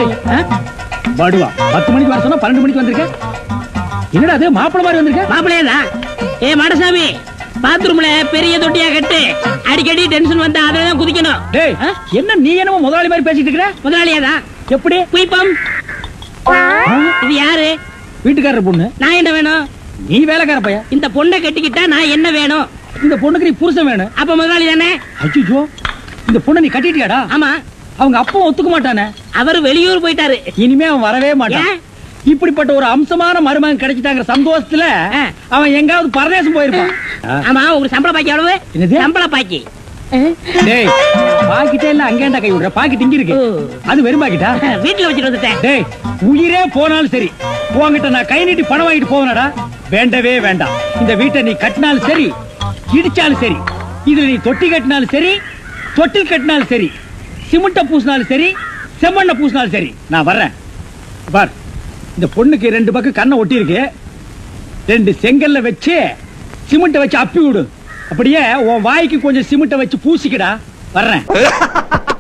டேய் ஆ? பாடுவா பத்து மணிக்கு வர சொன்னா பன்னெண்டு மணிக்கு வந்திருக்க என்னடா அது மாப்பிள மாதிரி வந்திருக்க மாப்பிள்ளையா தான் ஏ மாடசாமி பாத்ரூம்ல பெரிய தொட்டியா கட்டு அடிக்கடி டென்ஷன் வந்தா அதுல தான் குதிக்கணும் டேய் ஆ? என்ன நீ என்னமோ முதலாளி மாதிரி பேசிட்டு இருக்கிற முதலாளியா தான் எப்படி குயிப்பம் ஆ? இது யாரு வீட்டுக்காரர் பொண்ணு நான் என்ன வேணும் நீ வேலைக்கார பையன் இந்த பொண்ணை கட்டிக்கிட்டா நான் என்ன வேணும் இந்த பொண்ணுக்கு நீ புருஷன் வேணும் அப்ப முதலாளி தானே அச்சோ இந்த பொண்ணை நீ கட்டிட்டியாடா ஆமா அவங்க அப்பா ஒத்துக்க மாட்டானே அவர் வெளியூர் போயிட்டாரு இனிமே அவன் வரவே மாட்டான் ஏன்? இப்படிப்பட்ட ஒரு அம்சமான மருமகன் கிடைச்சிட்டாங்கிற சந்தோஷத்துல ஆ. அவன் எங்காவது பரதேசம் போயிருப்பான் ஆ. ஆமா உங்களுக்கு சம்பள பாக்கி எவ்வளவு என்னது? சம்பள பாக்கி டேய் பாக்கிட்டே இல்ல அங்கேண்டா கை விடுற பாக்கிட்டு இங்க இருக்கு ஓ. அது வெறும் பாக்கிட்டா வீட்டுல வச்சுட்டு வந்துட்டேன் டேய் உயிரே போனாலும் சரி உன்கிட்ட நான் கை நீட்டி பணம் வாங்கிட்டு போவனடா வேண்டவே வேண்டாம் இந்த வீட்டை நீ கட்டினாலும் சரி இடிச்சாலும் சரி இதுல நீ தொட்டி கட்டினாலும் சரி தொட்டில் கட்டினாலும் சரி சிமெண்ட பூசினாலும் சரி செம்மண்ண பூசினாலும் சரி நான் வர்றேன் பார் இந்த பொண்ணுக்கு ரெண்டு பக்கம் கண்ணை ஒட்டி இருக்கு ரெண்டு செங்கல்ல வச்சு சிமெண்ட்டை வச்சு அப்பி விடு அப்படியே உன் வாய்க்கு கொஞ்சம் சிமெண்ட்டை வச்சு பூசிக்கடா வர்றேன்